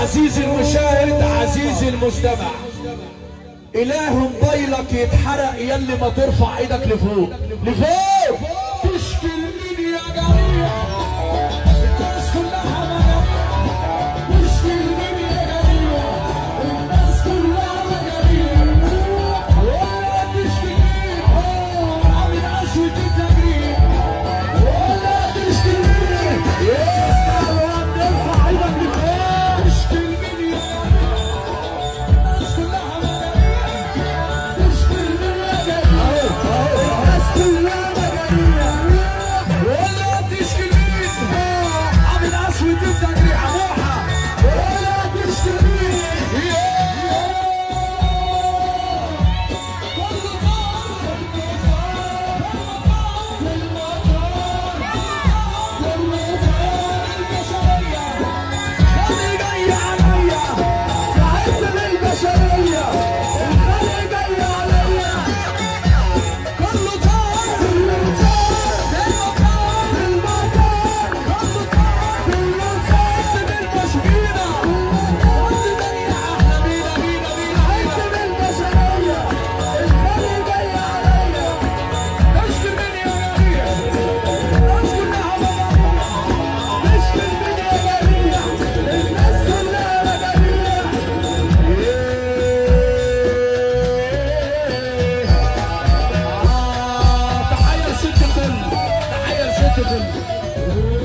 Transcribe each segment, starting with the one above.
عزيزي المشاهد عزيزي المستمع اله موبايلك يتحرق يلي ما ترفع ايدك لفوق لفوق تشكي المين يا جميع الناس كلها مجانيع تشكي المين يا جميع الناس كلها مجانيع ولا تشكي المين عامل اسود التجريح ولا تشكي المين يا ترفع ايدك لفوق تشكي المين يا الناس كلها مجانيع تشكي المين يا جميع الناس كلها مجانيع ولا تشكي المين عامل اسود التجريح موحى ولا تشكي المين خلي جاي عليا ساعدت للبشرية الخلي جاي عليا كله طار كله طار المكان المكان كله طار كله طار بالبشرية قلت جاي احلى بينا بينا بينا ساعدت للبشرية الخلي جاي عليا تشكي مني يا جميع الناس كلها مجانيع تشكي مني يا جميع الناس كلها مجانيع تحية ست الكل تحية ست الكل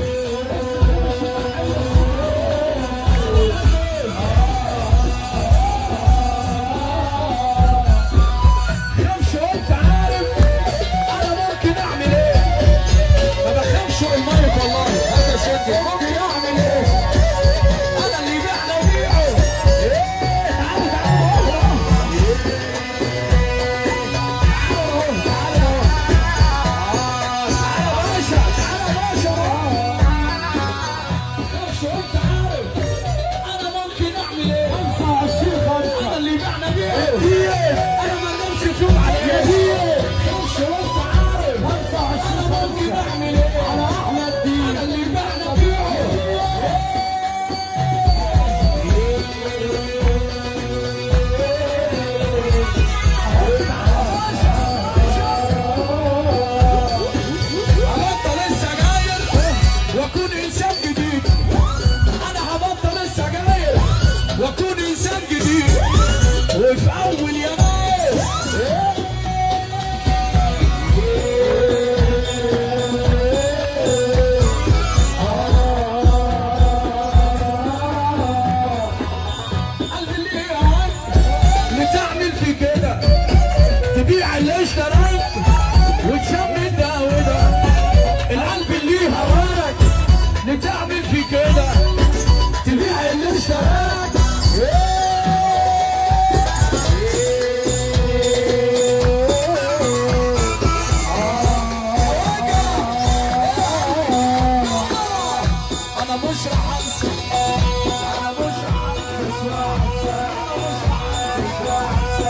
خمس وانت عارف انا ممكن اعمل ايه ما بخافش المايك والله هذا ست ممكن اعمل ايه انا اللي يبيعنا يبيعه ايه تعالوا تعالوا هبطل السجاير واكون انسان جديد انا هبطل السجاير واكون انسان جديد وفي اول يناير قلبي اللي يهان لتعمل في كده تبيع اللي اشتراك وتسمي ده وده القلب اللي هواك لتعمل في كده تبيع اللي اشتراك انا مش رح انسى انا مش رح انسى انا مش رح انسى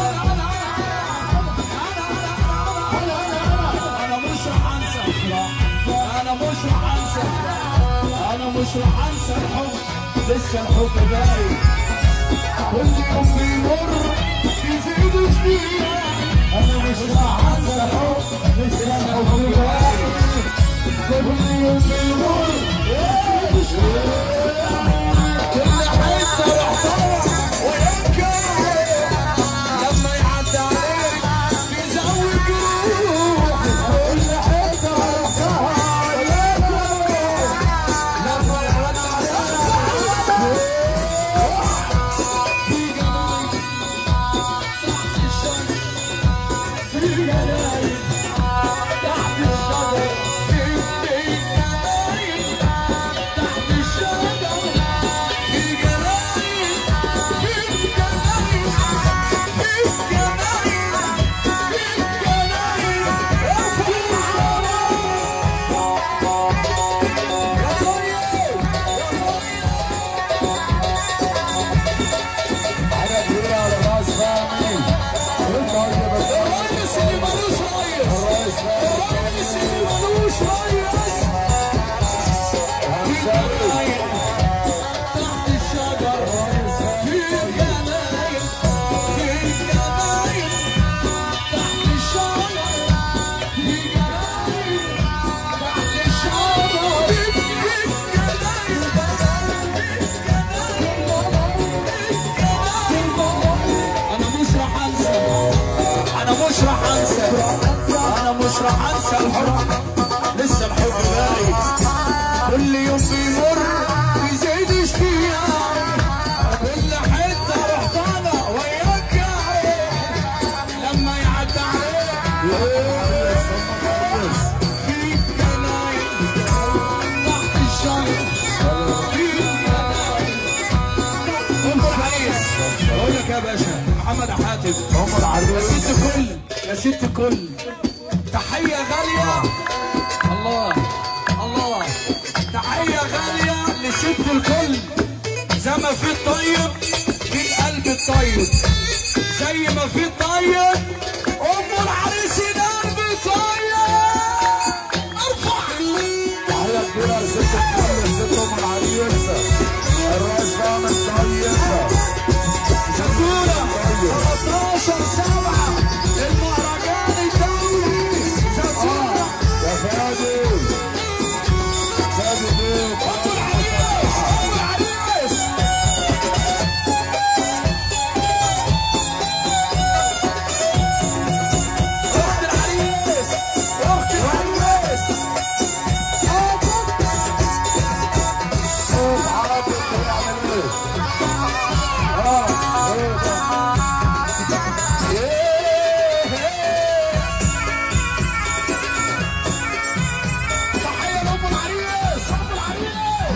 انا مش رح انسى انا مش رح انسى انا مش رح انسى الحب لسه الحب باقي كل يوم بيمر يزيد جديد انا مش رح انسى الحب لسه الحب باقي كل يوم بيمر يزيد جديد كل حته محتوى ويبكي لما يعدي عليك يزود جروح كل حته رحتها ويبكي لما يعدي عليك في جناين تحت الشجر في جناين تحت الشجر في جناين تحت الشجر في جناين في جناين في جناين في جناين ارفع يا طيب حاجة كبيرة على راس فهمي الرئيس اللي ملوش في جناين تحت الشجر في جناين ام العريس بقول لك يا باشا محمد حاتم هم يا العريس ست كل يا ست كل تحية غالية الله الله تحية غالية لست الكل زي ما في الطيب في القلب الطيب زي ما في الطيب ام العريس القلب طيب ارفع تحية كبيرة لست الكل ست ام العريس الرئيس فاهم الطيب شكورة 13 سبعة المهرجان الدولي شكورة يا فادي فادي بيك ابو العريس ابو العريس اخت العريس اخت العريس صوت عربي بيعمل ايه؟ اه هو ده تحية لأم العريس أم العريس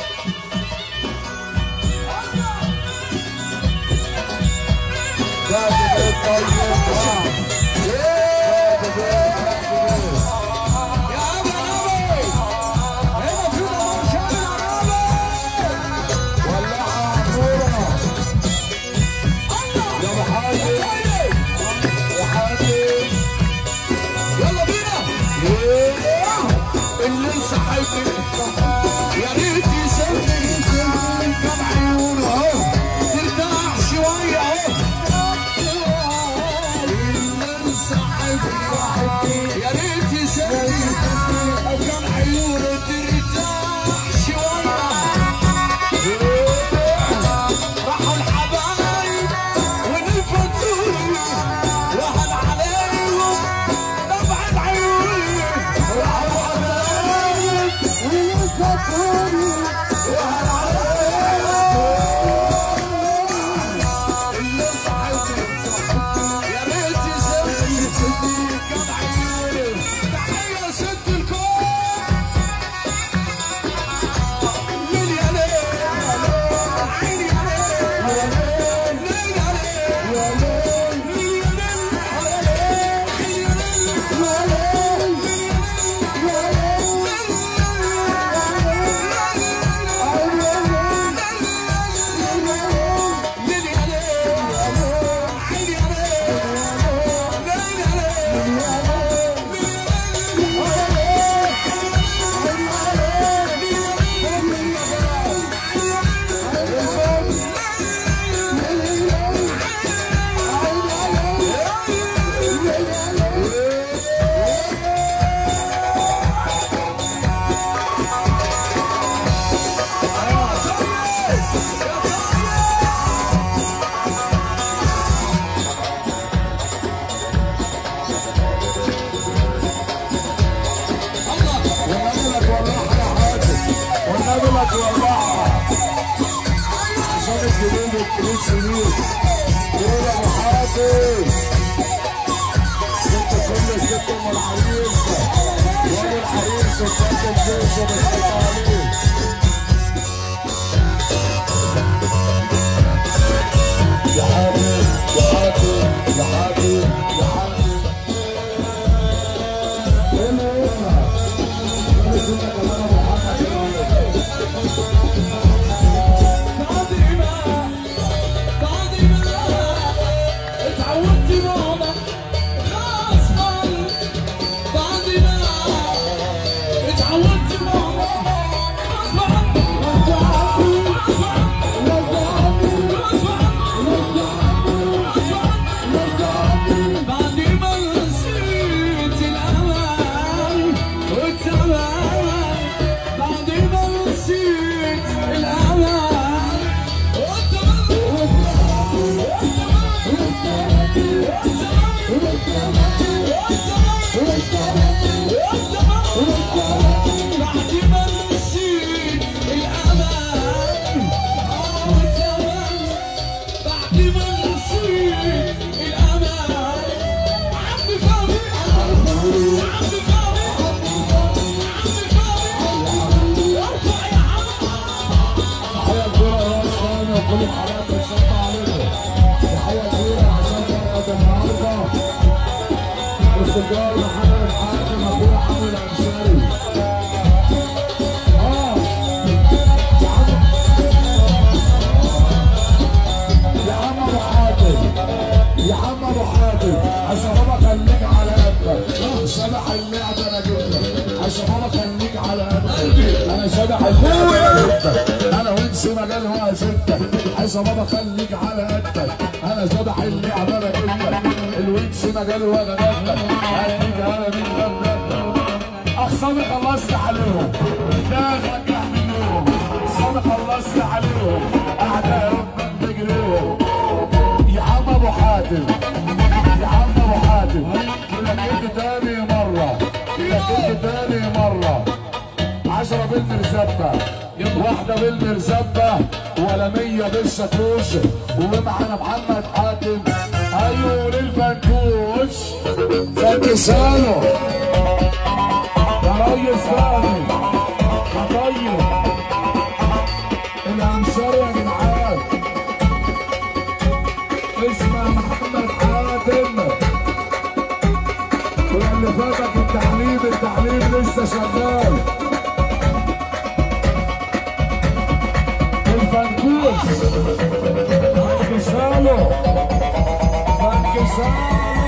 فادي بيك طيب اه فادي بيك فادي بيك يا أبو النبي هنا في مارشال العربي ولعها عمورة يا محمد يا حبيبي يلا بينا اللي صاحبني يا ريت يسلمي كم عيونه اهو ترتاح شويه اهو اللي صاحبني يا ريت يسلمي كم عيونه ترتاح شويه راحوا الحبايب ونفتوني وهل عليهم نبع العيون راحوا الحبايب ونفتوني وهل عليهم اللي صحتني يا ريت يسلمي كم عيوني تحية ست الكون ليل يا ليل عيني يا ليل ليل يا ليل ليل يا ليل عيني يا ليل ليل يا ليل عيني يا ليل ليل يا ليل والنبي لك ولعها يا حاجب والنبي لك ولعها عشان الجنين والفلوس سنين قول يا ابو حاتم ست كل ست ام العريس وابو العريس وفات الجيش وبالصلاة عليه يا حاتم يا حاتم يا حاتم يا حاتم هنا هنا هنا سنة كمان ابو حاتم اتعودت ماما غصبا بعد ما اتعودت ماما غصبا بعد ما نسيت الأمان والزمان بعد ما نسيت الأمان بعد ما نسيت الأمان والزمان بعد ما نسيت الأمان عم فهمي ابو حرام بيصب عليكم تحيه كبيره عشان فرقه النهارده والسجار محمد الحاكم اخويا عمرو الانصاري اه يا عم يا عم ابو حاتم يا عم ابو حاتم عشان بابا خليك على قدك سامح اللعبه انا جبتك عشان بابا خليك على قدك انا سامح اللعبه انا جبتك انا وانس مجال هو ستك عشان بابا خليك على قدك انا سامح اللعبه انا جبتك الوينس مجال هو انا جبتك هديك انا من جبتك اخصامي خلصت عليهم ده رجع منهم اخصامي خلصت عليهم اعدائهم من رجليهم يا عم ابو حاتم يا عم ابو حاتم لك تاني مره لك تاني مره عشرة بالمرزبة واحدة بالمرزبة ولا مية بالشاكوش ومعانا محمد حاتم ايوه للفنكوش فانكسانه يا ريس ثاني يا طيب الانصار يا جدعان اسمع محمد حاتم واللي فاتك التعليم التعليم لسه شغال الفنكوس فانكسانه فانكسانه